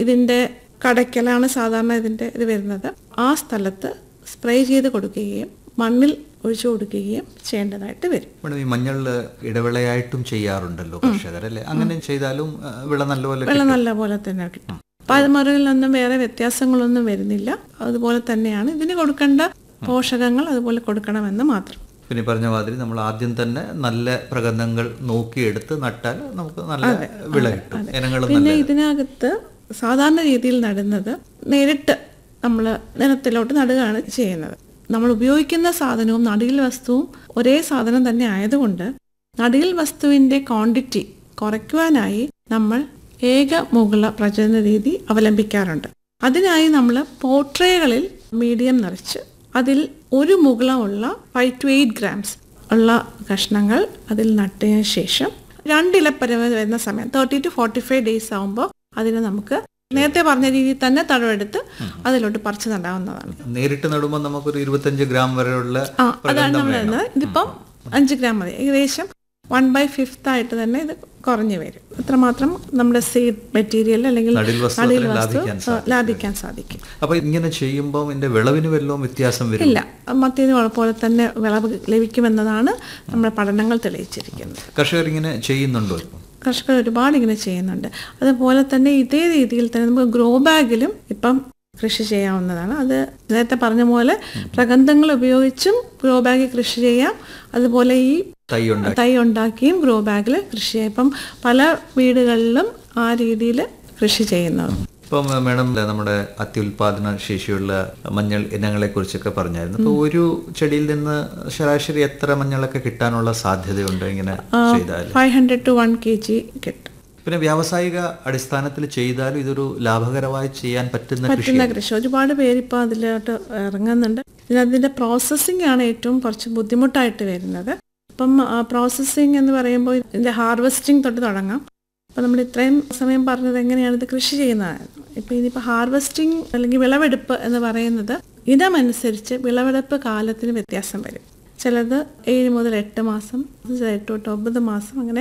ഇതിന്റെ കടയ്ക്കലാണ് സാധാരണ ഇതിന്റെ ഇത് വരുന്നത് ആ സ്ഥലത്ത് സ്പ്രേ ചെയ്ത് കൊടുക്കുകയും മണ്ണിൽ ഒഴിച്ചു കൊടുക്കുകയും ചെയ്യേണ്ടതായിട്ട് വരും മേഡം ഈ മഞ്ഞളിൽ ഇടവിളയായിട്ടും ചെയ്യാറുണ്ടല്ലോ കർഷകർ അല്ലേ അങ്ങനെ ചെയ്താലും ആ, വിള നല്ലപോലെ വെള്ളം നല്ല പോലെ തന്നെ കിട്ടും പാൽമറയിലൊന്നും വേറെ വ്യത്യാസങ്ങളൊന്നും വരുന്നില്ല അതുപോലെ തന്നെയാണ് ഇതിന് കൊടുക്കേണ്ട പോഷകങ്ങൾ അതുപോലെ കൊടുക്കണമെന്ന് മാത്രം പിന്നെ ഈ പറഞ്ഞ മാതിരി നമ്മൾ ആദ്യം തന്നെ നല്ല പ്രകന്ധങ്ങൾ നോക്കിയെടുത്ത് നട്ടാൽ നമുക്ക് നല്ല വിള കിട്ടും ഇനങ്ങളും പിന്നെ നല്ല ഇതിനകത്ത് സാധാരണ രീതിയിൽ നടുന്നത് നേരിട്ട് നമ്മൾ നിലത്തിലോട്ട് നടുകയാണ് ചെയ്യുന്നത് നമ്മൾ ഉപയോഗിക്കുന്ന സാധനവും നടിയിൽ വസ്തുവും ഒരേ സാധനം തന്നെ ആയതുകൊണ്ട് നടിയിൽ വസ്തുവിന്റെ ക്വാണ്ടിറ്റി കുറയ്ക്കുവാനായി നമ്മൾ ഏക മുകള പ്രചരണ രീതി അവലംബിക്കാറുണ്ട് അതിനായി നമ്മൾ പോട്രേകളിൽ മീഡിയം നിറച്ച് അതിൽ ഒരു മുകളമുള്ള ഫൈവ് ടു എയ്റ്റ് ഗ്രാംസ് ഉള്ള കഷ്ണങ്ങൾ അതിൽ നട്ടതിന് ശേഷം രണ്ടിലപ്പരവ് വരുന്ന സമയം thirty to forty five days ആകുമ്പോൾ അതിനെ നമുക്ക് നേരത്തെ പറഞ്ഞ രീതിയിൽ തന്നെ തടവെടുത്ത് അതിലോട്ട് പറിച്ചു നടാവുന്നതാണ് നേരിട്ട് നടുമ്പോൾ നമുക്കൊരു ഇരുപത്തഞ്ച് ഗ്രാം വരെയുള്ള ആ അതാണ് നമ്മൾ ഇടുന്നത് ഇതിപ്പം അഞ്ച് ഗ്രാം മതി ഏകദേശം വൺ ബൈ ഫിഫ്ത്ത് ആയിട്ട് തന്നെ ഇത് കുറഞ്ഞു വരും അത്രമാത്രം നമ്മുടെ സീഡ് മെറ്റീരിയൽ അല്ലെങ്കിൽ നടിൽ വസ്തു നടിയിൽ അത്രയും വസ്തു ലാഭിക്കാൻ ആ, ലാഭിക്കാൻ സാധിക്കും അപ്പൊ ഇങ്ങനെ ചെയ്യുമ്പോൾ ഇതിന്റെ വിളവിന് വല്ലതും വ്യത്യാസം വരും ഇല്ല മറ്റേത് പോലെ തന്നെ വിളവ് ലഭിക്കുമെന്നതാണ് നമ്മുടെ പഠനങ്ങൾ തെളിയിച്ചിരിക്കുന്നത് കർഷകർ ഇങ്ങനെ ചെയ്യുന്നുണ്ടോ ഇപ്പം കർഷകർ ഒരുപാട് ഇങ്ങനെ ചെയ്യുന്നുണ്ട് അതുപോലെ തന്നെ ഇതേ രീതിയിൽ തന്നെ നമുക്ക് ഗ്രോ ബാഗിലും ഇപ്പം കൃഷി ചെയ്യാവുന്നതാണ് അത് നേരത്തെ പറഞ്ഞ പോലെ പ്രഗന്ധങ്ങൾ ഉപയോഗിച്ചും ഗ്രോ ബാഗിൽ കൃഷി ചെയ്യാം അതുപോലെ ഈ തൈ ഉണ്ടാക്കി തൈ ഉണ്ടാക്കിയും ഗ്രോ ബാഗിൽ കൃഷി ചെയ്യാം ഇപ്പം പല വീടുകളിലും ആ രീതിയിൽ കൃഷി ചെയ്യുന്നത് ഇപ്പം മേഡം നമ്മുടെ അത്യുൽപാദന ശേഷിയുള്ള മഞ്ഞൾ ഇനങ്ങളെ കുറിച്ചൊക്കെ പറഞ്ഞായിരുന്നു അപ്പൊ ഒരു ചെടിയിൽ നിന്ന് ശരാശരി എത്ര മഞ്ഞളൊക്കെ കിട്ടാനുള്ള സാധ്യതയുണ്ട് ഇങ്ങനെ ചെയ്താൽ five hundred to one K G കിട്ടും പിന്നെ വ്യാവസായിക അടിസ്ഥാനത്തിൽ ചെയ്താലും ഇതൊരു ലാഭകരമായി ചെയ്യാൻ പറ്റുന്ന കൃഷി പറ്റുന്ന കൃഷി ഒരുപാട് പേര് ഇപ്പോൾ അതിലോട്ട് ഇറങ്ങുന്നുണ്ട് പിന്നെ അതിന്റെ പ്രോസസ്സിംഗ് ആണ് ഏറ്റവും കുറച്ച് ബുദ്ധിമുട്ടായിട്ട് വരുന്നത് അപ്പം പ്രോസസ്സിംഗ് എന്ന് പറയുമ്പോൾ ഇതിന്റെ ഹാർവെസ്റ്റിംഗ് തൊട്ട് തുടങ്ങാം അപ്പം നമ്മൾ ഇത്രയും സമയം പറഞ്ഞത് എങ്ങനെയാണ് ഇത് കൃഷി ചെയ്യുന്നതായിരുന്നു ഇപ്പം ഇനിയിപ്പോൾ ഹാർവെസ്റ്റിംഗ് അല്ലെങ്കിൽ വിളവെടുപ്പ് എന്ന് പറയുന്നത് ഇനമനുസരിച്ച് വിളവെടുപ്പ് കാലത്തിന് വ്യത്യാസം വരും ചിലത് ഏഴ് മുതൽ എട്ട് മാസം ചിലത് എട്ട് തൊട്ട് ഒമ്പത് മാസം അങ്ങനെ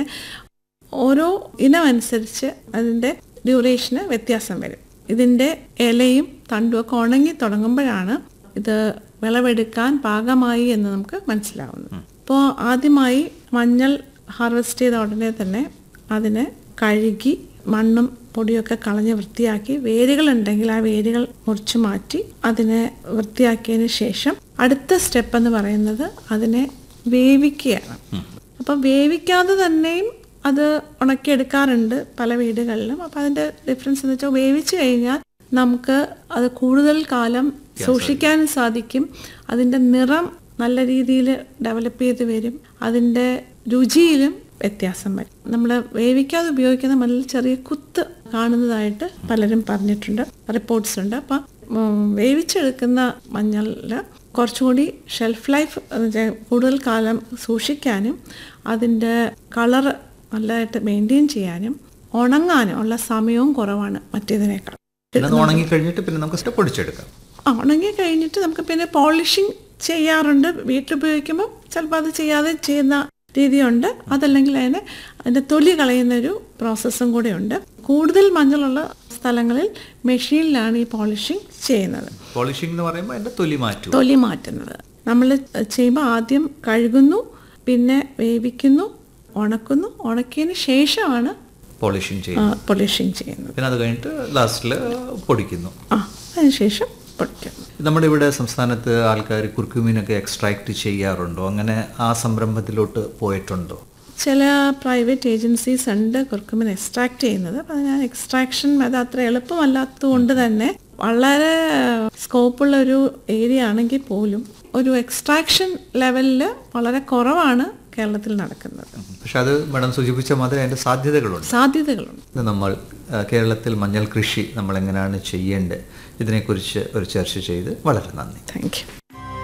ഓരോ ഇനമനുസരിച്ച് അതിൻ്റെ ഡ്യൂറേഷന് വ്യത്യാസം വരും ഇതിൻ്റെ ഇലയും തണ്ടും ഒക്കെ ഉണങ്ങി തുടങ്ങുമ്പോഴാണ് ഇത് വിളവെടുക്കാൻ പാകമായി എന്ന് നമുക്ക് മനസ്സിലാവുന്നത് അപ്പോൾ ആദ്യമായി മഞ്ഞൾ ഹാർവെസ്റ്റ് ചെയ്ത ഉടനെ തന്നെ അതിനെ കഴുകി മണ്ണും പൊടിയൊക്കെ കളഞ്ഞ് വൃത്തിയാക്കി വേരുകളുണ്ടെങ്കിൽ ആ വേരുകൾ മുറിച്ചു മാറ്റി അതിനെ വൃത്തിയാക്കിയതിന് ശേഷം അടുത്ത സ്റ്റെപ്പ് എന്ന് പറയുന്നത് അതിനെ വേവിക്കുകയാണ് അപ്പം വേവിക്കാതെ തന്നെയും അത് ഉണക്കിയെടുക്കാറുണ്ട് പല വീടുകളിലും അപ്പം അതിൻ്റെ ഡിഫറൻസ് എന്ന് വെച്ചാൽ വേവിച്ച് കഴിഞ്ഞാൽ നമുക്ക് അത് കൂടുതൽ കാലം സൂക്ഷിക്കാനും സാധിക്കും അതിൻ്റെ നിറം നല്ല രീതിയിൽ ഡെവലപ്പ് ചെയ്ത് വരും അതിൻ്റെ രുചിയിലും വ്യത്യാസം വരും നമ്മൾ വേവിക്കാതെ ഉപയോഗിക്കുന്ന മണ്ണിൽ ചെറിയ കുത്ത് കാണുന്നതായിട്ട് പലരും പറഞ്ഞിട്ടുണ്ട് റിപ്പോർട്ട്സ് ഉണ്ട് അപ്പം ഉം, വേവിച്ചെടുക്കുന്ന മഞ്ഞളിൽ കുറച്ചുകൂടി ഷെൽഫ് ലൈഫ് എന്ന് വെച്ചാൽ കൂടുതൽ കാലം സൂക്ഷിക്കാനും അതിൻ്റെ കളറ് നല്ലതായിട്ട് മെയിൻറ്റെയിൻ ചെയ്യാനും ഉണങ്ങാനും ഉള്ള സമയവും കുറവാണ് മറ്റേതിനേക്കാൾ പിന്നെ അത് ഉണങ്ങി കഴിഞ്ഞിട്ട് പിന്നെ നമുക്ക് പൊടിച്ചെടുക്കാം ആ, ഉണങ്ങി കഴിഞ്ഞിട്ട് നമുക്ക് പിന്നെ പോളിഷിങ് ചെയ്യാറുണ്ട് വീട്ടിലുപയോഗിക്കുമ്പോൾ ചിലപ്പോൾ അത് ചെയ്യാതെ ചെയ്യുന്ന രീതിയുണ്ട് അതല്ലെങ്കിൽ അതിന് അതിൻ്റെ തൊലി കളയുന്നൊരു പ്രോസസ്സും കൂടെ ഉണ്ട് കൂടുതൽ മഞ്ഞളുള്ള സ്ഥലങ്ങളിൽ മെഷീനിലാണ് ഈ പോളിഷിങ് ചെയ്യുന്നത് പോളിഷിംഗ് എന്ന് പറയുമ്പോൾ അതിന്റെ തൊലി മാറ്റും തൊലി മാറ്റുന്നത് നമ്മൾ ചെയ്യുമ്പോൾ ആദ്യം കഴുകുന്നു പിന്നെ വേവിക്കുന്നു ഉണക്കുന്നു ഉണക്കിയതിന് ശേഷമാണ് പോളിഷിംഗ് ചെയ്യും പോളിഷിങ് ചെയ്യുന്നത് പിന്നെ അത് കഴിഞ്ഞിട്ട് ലാസ്റ്റിൽ പൊടിക്കുന്നു ആ അതിനുശേഷം പൊടിക്കുന്നു നമ്മുടെ ഇവിടെ സംസ്ഥാനത്ത് ആൾക്കാർ കുർക്കുമീനൊക്കെ എക്സ്ട്രാക്ട് ചെയ്യാറുണ്ടോ അങ്ങനെ ആ സംരംഭത്തിലോട്ട് പോയിട്ടുണ്ടോ ചില പ്രൈവറ്റ് ഏജൻസീസ് ഉണ്ട് കുർക്കുമിൻ എക്സ്ട്രാക്ട് ചെയ്യുന്നത് അപ്പം ഞാൻ എക്സ്ട്രാക്ഷൻ അത് അത്ര എളുപ്പമല്ലാത്തത് കൊണ്ട് തന്നെ വളരെ സ്കോപ്പുള്ള ഒരു ഏരിയ ആണെങ്കിൽ പോലും ഒരു എക്സ്ട്രാക്ഷൻ ലെവലിൽ വളരെ കുറവാണ് കേരളത്തിൽ നടക്കുന്നത് പക്ഷെ അത് മാഡം സൂചിപ്പിച്ച മാതിരി അതിന്റെ സാധ്യതകളുണ്ട് സാധ്യതകളുണ്ട് ഇത് നമ്മൾ ആ, കേരളത്തിൽ മഞ്ഞൾ കൃഷി നമ്മൾ എങ്ങനെയാണ് ചെയ്യേണ്ടത് ഇതിനെക്കുറിച്ച് ഒരു ചർച്ച ചെയ്ത് വളരെ നന്ദി താങ്ക് യു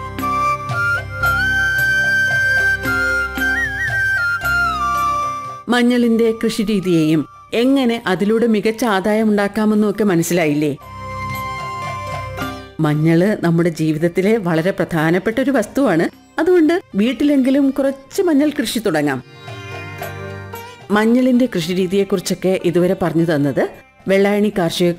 മഞ്ഞളിന്റെ കൃഷിരീതിയെയും എങ്ങനെ അതിലൂടെ മികച്ച ആദായം ഉണ്ടാക്കാമെന്നും ഒക്കെ മനസ്സിലായില്ലേ മഞ്ഞള് നമ്മുടെ ജീവിതത്തിലെ വളരെ പ്രധാനപ്പെട്ട ഒരു വസ്തുവാണ് അതുകൊണ്ട് വീട്ടിലെങ്കിലും കുറച്ച് മഞ്ഞൾ കൃഷി തുടങ്ങാം മഞ്ഞളിന്റെ കൃഷിരീതിയെക്കുറിച്ചൊക്കെ ഇതുവരെ പറഞ്ഞു തന്നത് വെള്ളായണി കാർഷിക